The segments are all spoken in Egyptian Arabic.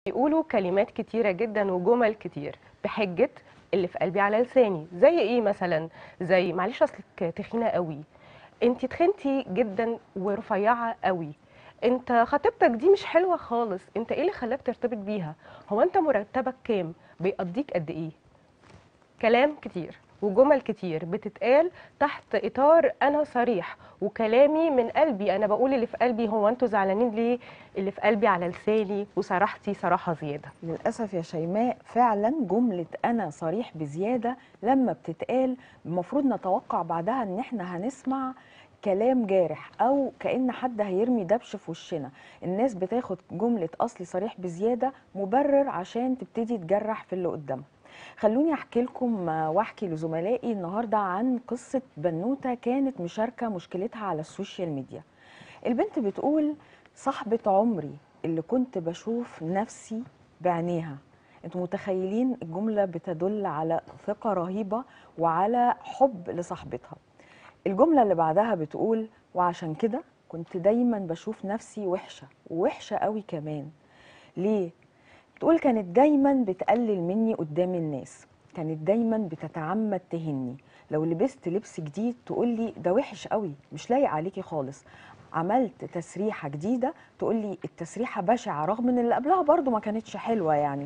بيقولوا كلمات كتيرة جدا وجمل كتير بحجة اللي في قلبي على لساني زي ايه مثلا زي معلش اصلك تخينة قوي انت تخنتي جدا ورفيعة قوي انت خطيبتك دي مش حلوة خالص انت ايه اللي خلاك ترتبط بيها هو انت مرتبك كام بيقضيك قد ايه كلام كتير وجمل كتير بتتقال تحت اطار انا صريح وكلامي من قلبي انا بقول اللي في قلبي هو انتوا زعلانين ليه اللي في قلبي على لساني وصراحتي صراحه زياده للأسف يا شيماء فعلا جملة أنا صريح بزيادة لما بتتقال المفروض نتوقع بعدها إن إحنا هنسمع كلام جارح أو كأن حد هيرمي دبش في وشنا الناس بتاخد جملة أصلي صريح بزيادة مبرر عشان تبتدي تجرح في اللي قدامها خلوني أحكي لكم آه، وأحكي لزملائي النهاردة عن قصة بنوتة كانت مشاركة مشكلتها على السوشيال ميديا البنت بتقول صاحبة عمري اللي كنت بشوف نفسي بعينيها انتوا متخيلين الجملة بتدل على ثقة رهيبة وعلى حب لصاحبتها الجملة اللي بعدها بتقول وعشان كده كنت دايما بشوف نفسي وحشة ووحشة قوي كمان ليه؟ بتقول كانت دايما بتقلل مني قدام الناس كانت دايما بتتعمد تهني لو لبست لبس جديد تقول لي ده وحش قوي مش لايق عليكي خالص عملت تسريحة جديدة تقول لي التسريحة بشعة رغم ان اللي قبلها برضو ما كانتش حلوة يعني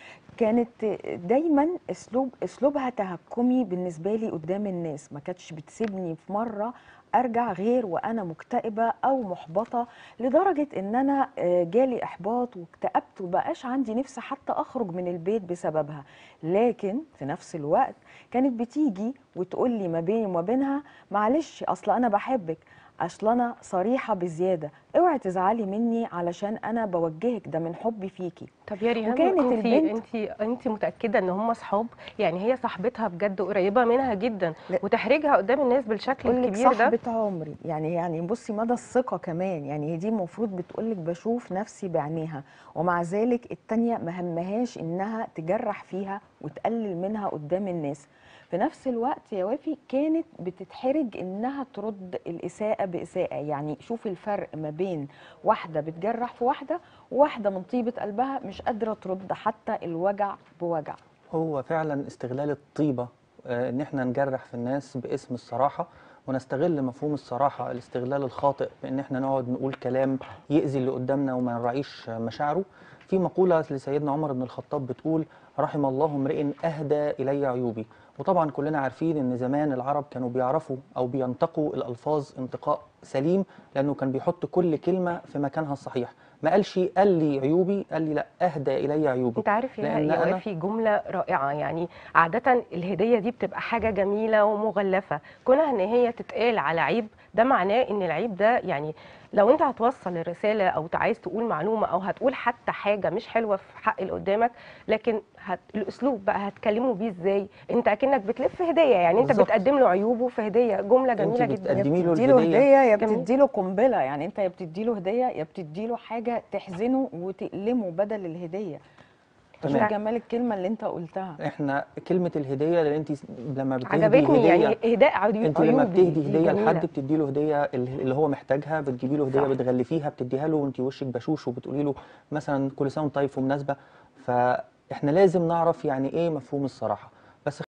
كانت دايما اسلوب اسلوبها تهكمي بالنسبه لي قدام الناس ما كانتش بتسيبني في مره ارجع غير وانا مكتئبه او محبطه لدرجه ان انا آه، جالي احباط واكتئبت وبقاش عندي نفس حتى اخرج من البيت بسببها لكن في نفس الوقت كانت بتيجي وتقول لي ما بيني وما بينها معلش اصل انا بحبك اصل انا صريحه بزياده اوعي تزعلي مني علشان انا بوجهك ده من حبي فيكي طب يا ريهام وكانت انت البنت- انت انت متاكده ان هم اصحاب يعني هي صاحبتها بجد قريبه منها جدا لا. وتحرجها قدام الناس بالشكل بتقول لك الكبير ده صاحبة عمري يعني يعني بصي مدى الثقة كمان يعني هي دي المفروض بتقول لك بشوف نفسي بعينيها ومع ذلك التانية ما همهاش انها تجرح فيها وتقلل منها قدام الناس في نفس الوقت يا وافي كانت بتتحرج انها ترد الاساءة باساءة يعني شوف الفرق ما بين واحدة بتجرح في واحدة وواحدة من طيبة قلبها مش قادرة ترد حتى الوجع بوجع هو فعلا استغلال الطيبة آه، ان احنا نجرح في الناس باسم الصراحة ونستغل مفهوم الصراحة الاستغلال الخاطئ بان احنا نقعد نقول كلام يأذي اللي قدامنا وما نراعيش مشاعره في مقولة لسيدنا عمر بن الخطاب بتقول رحم الله امرئ اهدى الي عيوبي وطبعا كلنا عارفين ان زمان العرب كانوا بيعرفوا او بينتقوا الالفاظ انتقاء سليم لانه كان بيحط كل كلمة في مكانها الصحيح ما قالش قال لي عيوبي قال لي لا اهدى الي عيوبي انت عارف يا لأن يا أنا- وافي جمله رائعه يعني عاده الهديه دي بتبقى حاجه جميله ومغلفه كونها ان هي تتقال على عيب ده معناه ان العيب ده يعني لو انت هتوصل الرساله او عايز تقول معلومه او هتقول حتى حاجه مش حلوه في حق اللي قدامك لكن هت... الاسلوب بقى هتكلمه بيه ازاي انت اكنك بتلف هديه يعني انت بالظبط. بتقدم له عيوبه في هديه جمله انت جميله جدا بتقدمي له بتديله الهدية. هديه يا جميل. بتديله قنبله يعني انت يا بتديله هديه يا بتديله حاجه تحزنه وتألمه بدل الهديه شوف تمام. جمال الكلمه اللي انت قلتها احنا كلمه الهديه لان انت لما بتهدي عجبتني هديه يعني اهداء عيوبي انت لما عيوبي بتهدي دي هديه جميلة. لحد بتدي له هديه اللي هو محتاجها بتجيبي له هديه صح. بتغلفيها بتديها له وانت وشك بشوش وبتقولي له مثلا كل سنه وانت طيب في مناسبه فاحنا لازم نعرف يعني ايه مفهوم الصراحه بس